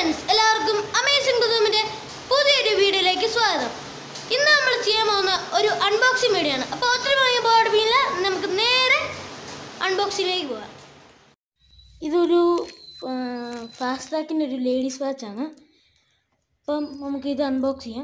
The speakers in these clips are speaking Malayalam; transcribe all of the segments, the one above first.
ഫ്രണ്ട്സ് എല്ലാവർക്കും അമേസിംഗ് കുതുമിൻ്റെ പുതിയൊരു വീഡിയോയിലേക്ക് സ്വാഗതം ഇന്ന് നമ്മൾ ചെയ്യാൻ പോകുന്ന ഒരു അൺബോക്സിംഗ് വീഡിയോ ആണ് അപ്പോൾ ഒത്തിരി മണിക്ക് പോകണമെന്നില്ല നമുക്ക് നേരെ അൺബോക്സിങ്ങിലേക്ക് പോകാം ഇതൊരു ഫാസ്റ്റ് ട്രാക്കിൻ്റെ ഒരു ലേഡീസ് വാച്ചാണ് അപ്പം നമുക്ക് ഇത് അൺബോക്സ് ചെയ്യാം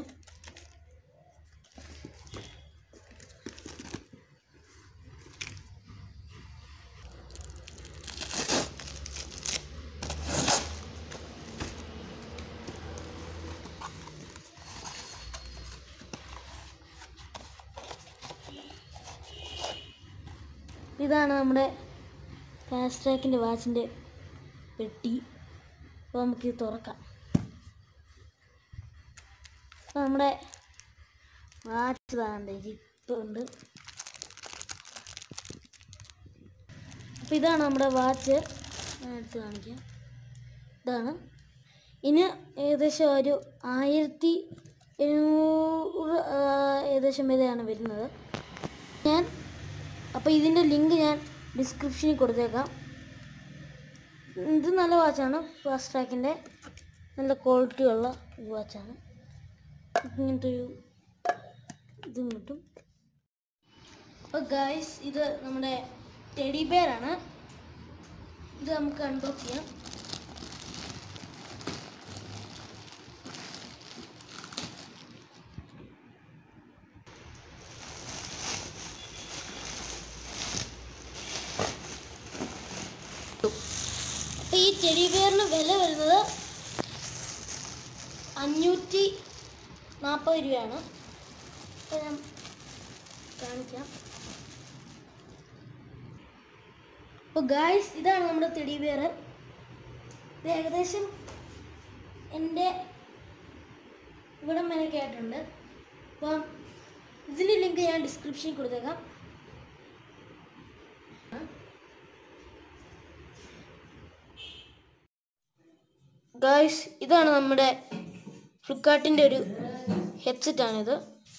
ഇതാണ് നമ്മുടെ ഫാസ്റ്റ് ട്രാക്കിൻ്റെ വാച്ചിൻ്റെ പെട്ടി അപ്പോൾ നമുക്കിത് തുറക്കാം അപ്പോൾ നമ്മുടെ വാച്ച് താണ്ട് ജിപ്പ് ഉണ്ട് അപ്പോൾ ഇതാണ് നമ്മുടെ വാച്ച് ഞാൻ എടുത്ത് കാണിക്കാം ഇതാണ് ഇനി ഏകദേശം ഒരു ആയിരത്തി എഴുന്നൂറ് ആ, ഏകദേശം വിലയാണ് വരുന്നത് ഞാൻ അപ്പോൾ ഇതിൻ്റെ ലിങ്ക് ഞാൻ ഡിസ്ക്രിപ്ഷനിൽ കൊടുത്തേക്കാം ഇത് നല്ല വാച്ചാണ് ഫാസ്റ്റ് ട്രാക്കിൻ്റെ നല്ല ക്വാളിറ്റി ഉള്ള ഒരു വാച്ചാണ് ഇങ്ങനത്തെ ഒരു ഇതും കിട്ടും അപ്പോൾ ഗായ്സ് ഇത് നമ്മുടെ ടെഡി ബെയറാണ് ഇത് നമുക്ക് അൺബോക്സ് ചെയ്യാം അപ്പോൾ ഈ ടെഡി ബെയറിന് വില വരുന്നത് അഞ്ഞൂറ്റി നാൽപ്പത് രൂപയാണ് അപ്പോൾ ഞാൻ കാണിക്കാം അപ്പോൾ ഗായ്സ് ഇതാണ് നമ്മുടെ ടെഡി ബെയർ ഇത് ഏകദേശം എൻ്റെ ഇവിടം വരെയൊക്കെ ആയിട്ടുണ്ട് അപ്പം ഇതിൻ്റെ ലിങ്ക് ഞാൻ ഡിസ്ക്രിപ്ഷനിൽ കൊടുത്തേക്കാം ഗായ്സ് ഇതാണ് നമ്മുടെ ഫ്ലിപ്കാർട്ടിൻ്റെ ഒരു ഹെഡ്സെറ്റാണിത്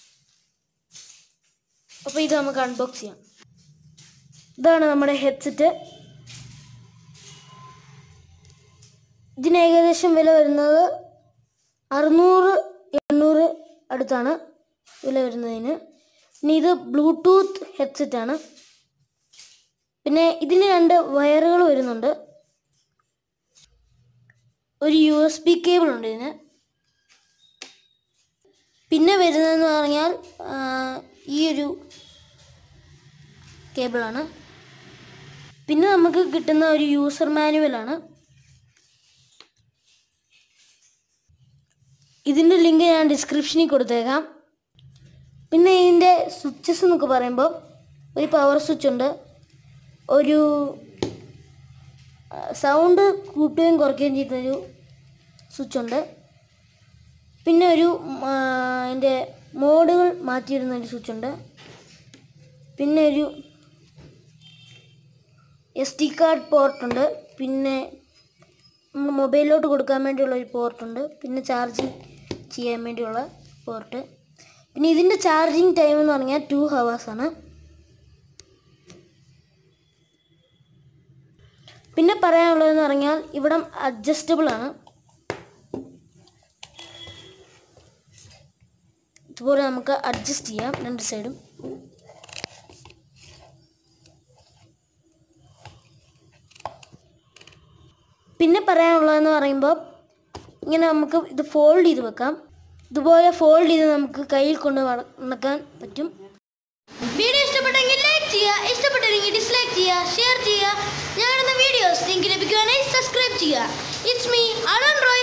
അപ്പോൾ ഇത് നമുക്ക് അൺബോക്സ് ചെയ്യാം ഇതാണ് നമ്മുടെ ഹെഡ്സെറ്റ് ഇതിന് ഏകദേശം വില വരുന്നത് അറുന്നൂറ് എണ്ണൂറ് അടുത്താണ് വില വരുന്നതിന് പിന്നെ ഇത് ബ്ലൂടൂത്ത് ഹെഡ്സെറ്റാണ് പിന്നെ ഇതിന് രണ്ട് വയറുകൾ വരുന്നുണ്ട് ഒരു യു എസ് ബി കേബിൾ ഉണ്ട് ഇതിന് പിന്നെ വരുന്നതെന്ന് പറഞ്ഞാൽ ആ, ഈ ഒരു കേബിളാണ് പിന്നെ നമുക്ക് കിട്ടുന്ന ഒരു യൂസർ മാനുവലാണ് ഇതിൻ്റെ ലിങ്ക് ഞാൻ ഡിസ്ക്രിപ്ഷനിൽ കൊടുത്തേക്കാം പിന്നെ ഇതിൻ്റെ സ്വിച്ചസ് എന്നൊക്കെ പറയുമ്പോൾ ഒരു പവർ സ്വിച്ച് ഉണ്ട് ഒരു സൗണ്ട് കൂട്ടുകയും കുറയ്ക്കുകയും ചെയ്യുന്നൊരു സ്വിച്ച് ഉണ്ട് പിന്നെ ഒരു ആ, അതിൻ്റെ മോഡുകൾ മാറ്റിയിടുന്ന ഒരു സ്വിച്ച് ഉണ്ട് പിന്നെ ഒരു എസ് ഡി കാർഡ് പോർട്ടുണ്ട് പിന്നെ നമ്മൾ മൊബൈലിലോട്ട് കൊടുക്കാൻ വേണ്ടിയുള്ള ഒരു പോർട്ടുണ്ട് പിന്നെ ചാർജിങ് ചെയ്യാൻ വേണ്ടിയുള്ള പോർട്ട് പിന്നെ ഇതിൻ്റെ ചാർജിങ് ടൈം എന്ന് പറഞ്ഞാൽ ടു ഹവേഴ്സാണ് പിന്നെ പറയാനുള്ളതെന്ന് പറഞ്ഞാൽ ഇവിടം അഡ്ജസ്റ്റബിൾ ആണ് ഇതുപോലെ നമുക്ക് അഡ്ജസ്റ്റ് ചെയ്യാം രണ്ട് സൈഡും പിന്നെ പറയാനുള്ളതെന്ന് പറയുമ്പോൾ ഇങ്ങനെ നമുക്ക് ഇത് ഫോൾഡ് ചെയ്ത് വെക്കാം ഇതുപോലെ ഫോൾഡ് ചെയ്ത് നമുക്ക് കയ്യിൽ കൊണ്ട് നട- നടക്കാൻ പറ്റും വീഡിയോ ഇഷ്ടപ്പെട്ടെങ്കിൽ ലൈക്ക് ചെയ്യുക ഇഷ്ടപ്പെട്ടില്ലെങ്കിൽ ഡിസ്ലൈക്ക് ചെയ്യുക ഷെയർ ചെയ്യുക ഞങ്ങളുടെ വീഡിയോസ് നിങ്ങൾക്ക് ലഭിക്കുവാനായി സബ്സ്ക്രൈബ് ചെയ്യുക ഇറ്റ്സ് മീ അലൻ റോയ്